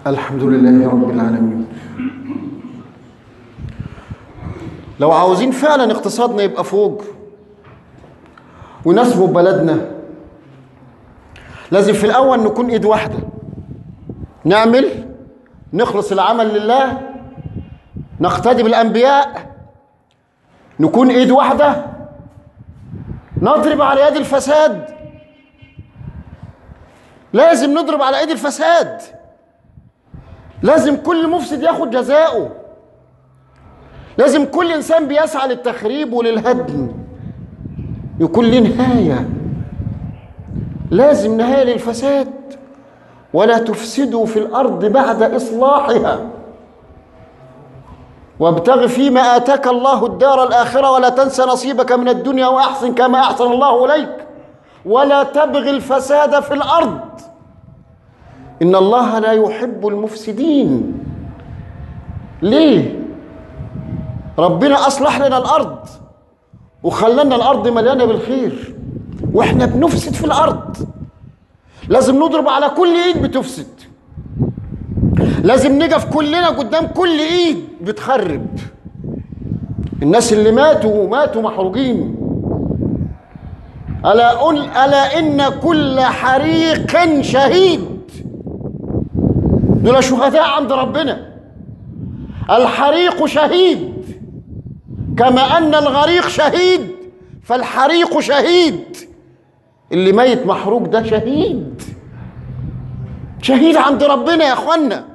الحمد لله رب العالمين لو عاوزين فعلا اقتصادنا يبقى فوق ونسبه بلدنا لازم في الاول نكون ايد واحده نعمل نخلص العمل لله نقتدي بالانبياء نكون ايد واحده نضرب على يد الفساد لازم نضرب على ايد الفساد لازم كل مفسد ياخد جزاؤه لازم كل انسان بيسعى للتخريب وللهدم يكون له نهايه لازم نهايه للفساد ولا تفسدوا في الارض بعد اصلاحها وابتغ فيما اتاك الله الدار الاخره ولا تنس نصيبك من الدنيا واحسن كما احسن الله اليك ولا تبغ الفساد في الارض ان الله لا يحب المفسدين ليه ربنا اصلح لنا الارض وخلنا الارض مليانه بالخير واحنا بنفسد في الارض لازم نضرب على كل ايد بتفسد لازم نقف كلنا قدام كل ايد بتخرب الناس اللي ماتوا ماتوا محروقين الا قل الا ان كل حريق شهيد دول شهداء عند ربنا الحريق شهيد كما ان الغريق شهيد فالحريق شهيد اللي ميت محروق ده شهيد شهيد عند ربنا يا اخوانا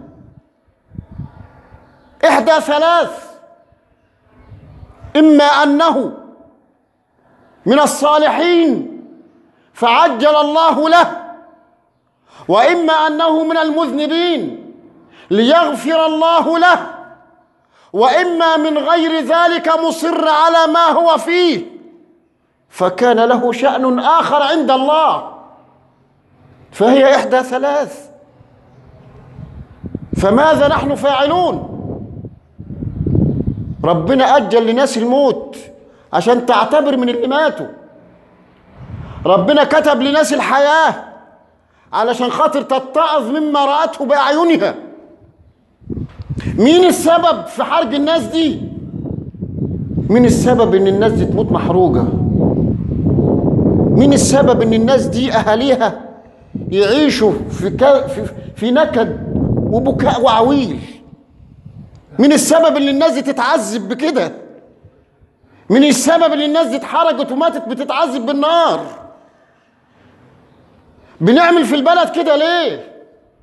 احدى ثلاث اما انه من الصالحين فعجل الله له واما انه من المذنبين ليغفر الله له واما من غير ذلك مصر على ما هو فيه فكان له شان اخر عند الله فهي احدى ثلاث فماذا نحن فاعلون ربنا اجل لناس الموت عشان تعتبر من اللي ماتوا ربنا كتب لناس الحياه علشان خاطر تتعظ مما راته باعينها مين السبب في حرج الناس دي مين السبب ان الناس دي تموت محروقه مين السبب ان الناس دي اهاليها يعيشوا في ك... في, في نكد وبكاء وعويل مين السبب ان الناس دي تتعذب بكده مين السبب ان الناس دي اتحرجت وماتت بتتعذب بالنار بنعمل في البلد كده ليه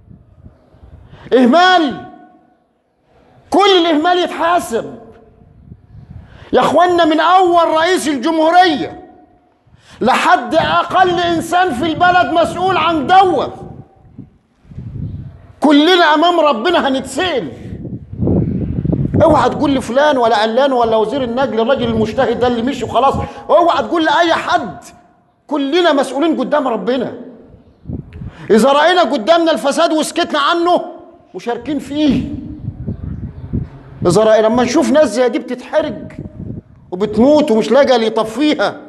اهمال كل الاهمال يتحاسب يا اخوانا من اول رئيس الجمهوريه لحد اقل انسان في البلد مسؤول عن دوه كلنا امام ربنا هنتسال اوعى تقول لفلان ولا علان ولا وزير النقل الراجل المجتهد ده اللي مشي وخلاص اوعى تقول لاي حد كلنا مسؤولين قدام ربنا اذا راينا قدامنا الفساد وسكتنا عنه مشاركين فيه اذا راينا لما نشوف ناس زي دي بتتحرج وبتموت ومش لاقي اللي يطفيها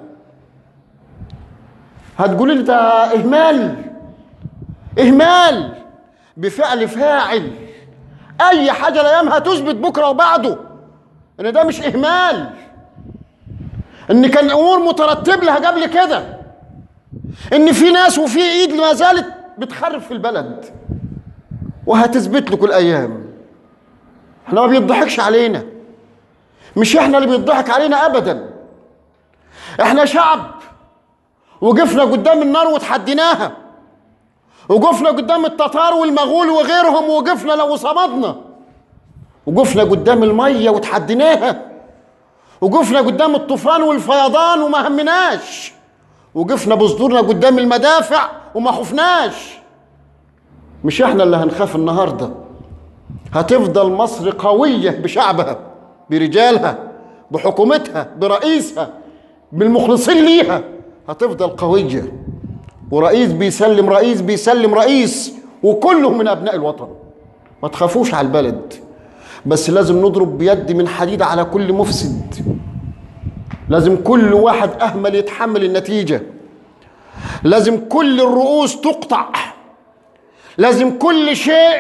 هتقولي لي ده اهمال اهمال بفعل فاعل اي حاجه الايام هتثبت بكره وبعده ان ده مش اهمال ان كان الامور مترتب لها قبل كده ان في ناس وفي ايد ما زالت بتخرب في البلد وهتثبت لكم الايام احنا ما بيضحكش علينا مش احنا اللي بيضحك علينا ابدا احنا شعب وقفنا قدام النار وتحديناها وقفنا قدام التتار والمغول وغيرهم وقفنا لو صمدنا وقفنا قدام المية وتحديناها وقفنا قدام الطوفان والفيضان وما همناش وقفنا بصدورنا قدام المدافع وما خفناش مش احنا اللي هنخاف النهارده هتفضل مصر قوية بشعبها برجالها بحكومتها برئيسها بالمخلصين ليها هتفضل قوية ورئيس بيسلم رئيس بيسلم رئيس وكلهم من أبناء الوطن ما تخافوش على البلد بس لازم نضرب بيد من حديد على كل مفسد لازم كل واحد أهمل يتحمل النتيجة لازم كل الرؤوس تقطع لازم كل شيء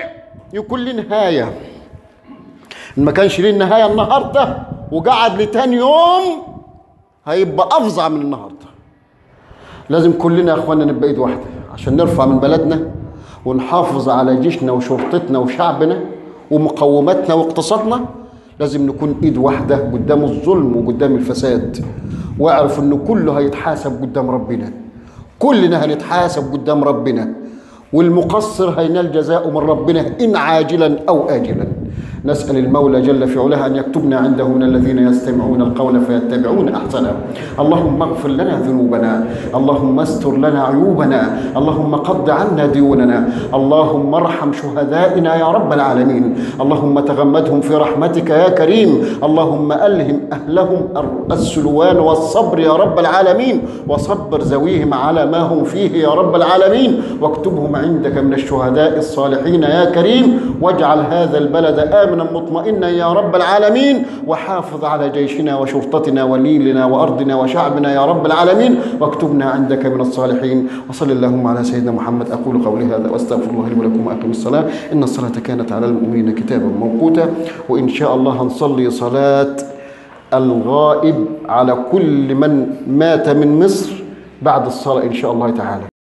يكون له نهايه إن ما كانش ليه نهايه النهارده وقعد لتاني يوم هيبقى افظع من النهارده لازم كلنا يا اخوانا نبقى ايد واحده عشان نرفع من بلدنا ونحافظ على جيشنا وشرطتنا وشعبنا ومقوماتنا واقتصادنا لازم نكون ايد واحده قدام الظلم وقدام الفساد واعرف ان كله هيتحاسب قدام ربنا كلنا هنتحاسب قدام ربنا والمقصر هينال جزاء من ربنا ان عاجلا او اجلا نسال المولى جل في علاه ان يكتبنا عنده من الذين يستمعون القول فيتبعون احسنه اللهم اغفر لنا ذنوبنا اللهم استر لنا عيوبنا اللهم قض عنا ديوننا اللهم ارحم شهدائنا يا رب العالمين اللهم تغمدهم في رحمتك يا كريم اللهم الهم اهلهم السلوان والصبر يا رب العالمين وصبر ذويهم على ما هم فيه يا رب العالمين واكتبهم عندك من الشهداء الصالحين يا كريم واجعل هذا البلد امنا مطمئنا يا رب العالمين وحافظ على جيشنا وشرطتنا ونيلنا وارضنا وشعبنا يا رب العالمين واكتبنا عندك من الصالحين وصل اللهم على سيدنا محمد اقول قولي هذا واستغفر الله لي ولكم واقم الصلاه ان الصلاه كانت على المؤمنين كتابا موقوتا وان شاء الله هنصلي صلاه الغائب على كل من مات من مصر بعد الصلاه ان شاء الله تعالى